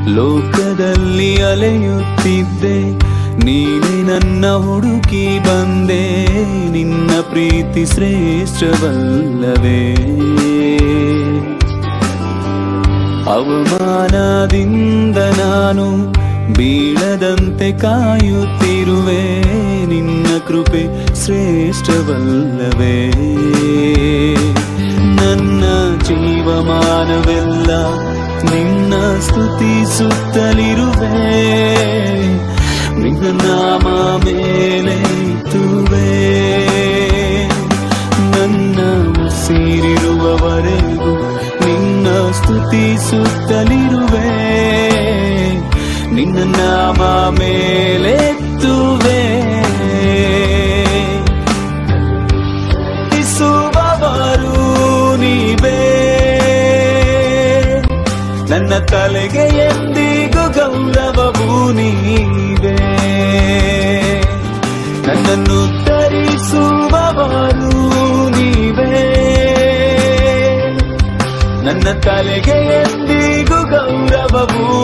ಲೋಕದಲ್ಲಿ ಅಲೆಯುತ್ತಿದ್ದೆ ನೀನೆ ನನ್ನ ಹುಡುಕಿ ಬಂದೆ ನಿನ್ನ ಪ್ರೀತಿ ಶ್ರೇಷ್ಠವಲ್ಲವೇ ಅವಮಾನದಿಂದ ನಾನು ಬೀಳದಂತೆ ಕಾಯುತ್ತಿರುವೆ ನಿನ್ನ ಕೃಪೆ ಶ್ರೇಷ್ಠವಲ್ಲವೇ ನನ್ನ ಜೀವಮಾನವೆಲ್ಲ ನಿನ್ನ ಸ್ತುತಿಸುತ್ತಲಿರುವೆ ನಿನ್ನ ನಾಮ ಮೇಲೆ ತುವೆ ನನ್ನ ಉಸಿರಿರುವವರೆಗೂ ನಿನ್ನ ಸ್ತುತಿಸುತ್ತಲಿರುವೆ ನಿನ್ನ ನಾಮ ಮೇಲೆತ್ತುವೆ ಇಸುವವರು ನೀವೇ ನನ್ನ ತಲೆಗೆ ಎಂದಿಗೂ ಗೌರವವು ನೀವೇ ನನ್ನನ್ನು ತರಿಸುವವರು ನೀವೇ ನನ್ನ ತಲೆಗೆ ಎಂದಿಗೂ ಗೌರವವು